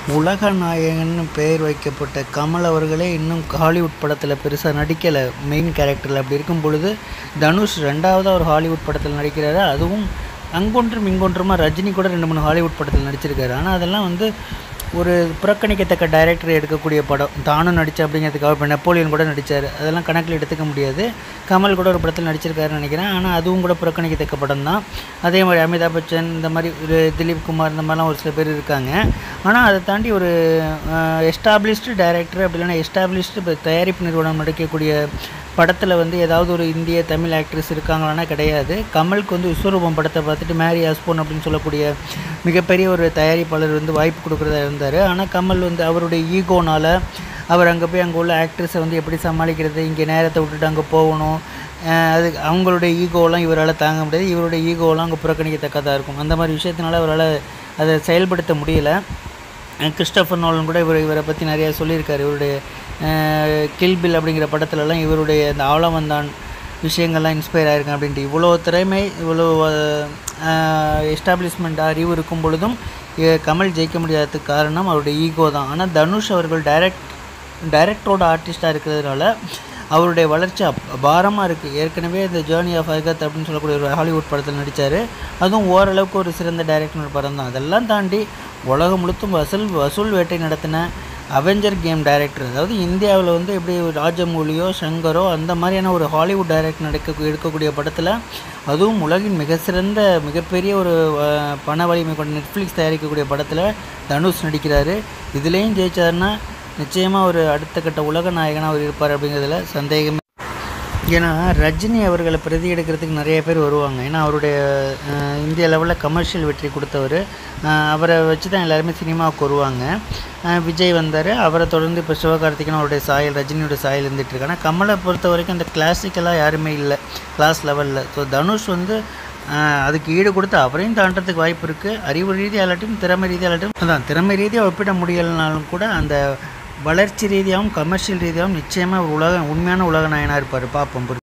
உலக நாயகன்னு பெயர் வைக்கப்பட்ட கமல் அவர்களே இன்னும் ஹாலிவுட் படத்தில் பெருசாக நடிக்கலை மெயின் கேரக்டரில் அப்படி இருக்கும் பொழுது தனுஷ் ரெண்டாவதாக ஒரு ஹாலிவுட் படத்தில் நடிக்கிறாரு அதுவும் அங்கொன்றும் இங்கொன்றுமா ரஜினி கூட ரெண்டு மூணு ஹாலிவுட் படத்தில் நடிச்சிருக்காரு ஆனால் அதெல்லாம் வந்து ஒரு புறக்கணிக்கத்தக்க டைரக்டர் எடுக்கக்கூடிய படம் தானும் நடித்த அப்படிங்கிறதுக்காக இப்போ நெப்போலியன் கூட நடித்தார் அதெல்லாம் கணக்கில் எடுத்துக்க முடியாது கமல் கூட ஒரு படத்தில் நடிச்சிருக்காருன்னு நினைக்கிறேன் ஆனால் அதுவும் கூட புறக்கணிக்கத்தக்க படம் தான் அதே மாதிரி அமிதாப் பச்சன் இந்த மாதிரி ஒரு திலீப் குமார் இந்த மாதிரிலாம் ஒரு சில பேர் இருக்காங்க ஆனால் அதை தாண்டி ஒரு எஸ்டாப்ளிஷ்டு டைரக்டர் அப்படி இல்லைன்னா எஸ்டாப்ளிஷ்டு இப்போ தயாரிப்பு நிறுவனம் நடிக்கக்கூடிய படத்தில் வந்து ஏதாவது ஒரு இந்திய தமிழ் ஆக்ட்ரஸ் இருக்காங்களான்னா கிடையாது கமலுக்கு வந்து விஸ்வரூபம் படத்தை பார்த்துட்டு மேரி ஆஸ்போன் அப்படின்னு சொல்லக்கூடிய மிகப்பெரிய ஒரு தயாரிப்பாளர் வந்து வாய்ப்பு கொடுக்குறதா இருந்தார் ஆனால் கமல் வந்து அவருடைய ஈகோனால் அவர் அங்கே போய் அங்கே உள்ள ஆக்ட்ரஸை வந்து எப்படி சமாளிக்கிறது இங்கே நேரத்தை விட்டுட்டு அங்கே போகணும் அஹ் அது அவங்களுடைய ஈகோலாம் இவரால் தாங்க முடியாது இவருடைய ஈகோலாம் அங்கே புறக்கணிக்கத்தக்கதாக இருக்கும் அந்த மாதிரி விஷயத்தினால அவரால் அதை செயல்படுத்த முடியல அஹ் கிறிஸ்டோபர் நோலன் கூட இவர் இவரை பற்றி நிறையா சொல்லியிருக்காரு இவருடைய கில் பில் அப்படிங்கிற படத்துலலாம் இவருடைய அந்த ஆழவந்தான் விஷயங்கள்லாம் இன்ஸ்பயர் ஆயிருக்கேன் அப்படின்ட்டு இவ்வளோ திறமை இவ்வளோ எஸ்டாப்ளிஷ்மெண்ட் அறிவு இருக்கும் பொழுதும் இ- கமல் ஜெயிக்க முடியாததுக்கு காரணம் அவருடைய ஈகோ தான் ஆனால் தனுஷ் அவர்கள் டைரக்ட் டைரக்டரோட ஆர்டிஸ்ட்டாக இருக்கிறதுனால அவருடைய வளர்ச்சி அப் அபாரமாக இருக்குது ஏற்கனவே இந்த ஜேர்னி ஆஃப் அகத் அப்படின்னு சொல்லக்கூடிய ஒரு ஹாலிவுட் படத்தில் நடித்தார் அதுவும் ஓரளவுக்கு ஒரு சிறந்த டைரக்டர் படம் தான் அதெல்லாம் தாண்டி உலகம் முழுத்தும் வசூல் வசூல் வேட்டை நடத்தின அவெஞ்சர் கேம் டைரக்டர் அதாவது இந்தியாவில் வந்து எப்படி ஒரு ராஜமௌலியோ சங்கரோ அந்த மாதிரியான ஒரு ஹாலிவுட் டைரக்டர் நடிக்க எடுக்கக்கூடிய படத்தில் அதுவும் உலகின் மிக சிறந்த மிகப்பெரிய ஒரு அஹ், பண வலிமை கொண்ட நெட்ஃப்ளிக்ஸ் தயாரிக்கக்கூடிய படத்தில் தனுஷ் நடிக்கிறாரு இதுலேயும் ஜெயிச்சாருன்னா நிச்சயமாக ஒரு அடுத்த கட்ட உலக நாயகனாக அவர் இருப்பார் அப்படிங்கிறதுல சந்தேகமே ஏன்னா ரஜினி அவர்களை பிரதி எடுக்கிறதுக்கு நிறைய பேர் வருவாங்க ஏன்னா அவருடைய அஹ், இந்திய லெவலில் கமர்ஷியல் வெற்றி கொடுத்தவர் அஹ், அவரை வச்சு தான் எல்லாருமே சினிமாவுக்கு வருவாங்க அஹ், விஜய் வந்தார் அவரை தொடர்ந்து இப்போ சிவகார்த்திகேயன் அவருடைய சாயல் ரஜினியோட சாயல் இருந்துட்டு இருக்கு ஆனால் கமலை பொறுத்த வரைக்கும் அந்த கிளாசிக்கலாக யாருமே இல்லை கிளாஸ் லெவலில் ஸோ தனுஷ் வந்து அஹ், அதுக்கு ஈடு கொடுத்து அவரையும் தாண்டறதுக்கு வாய்ப்பு இருக்குது அறிவு ரீதியாக இல்லாட்டியும் திறமை ரீதியாக இல்லாட்டியும் அதான் திறமை ரீதியாக ஒப்பிட முடியலனாலும் கூட அந்த வளர்ச்சி ரீதியாகவும் கமர்ஷியல் ரீதியாகவும் நிச்சயமாக உலக உண்மையான உலக நாயனாக இருப்பார் பார்ப்போம் பொறுத்து.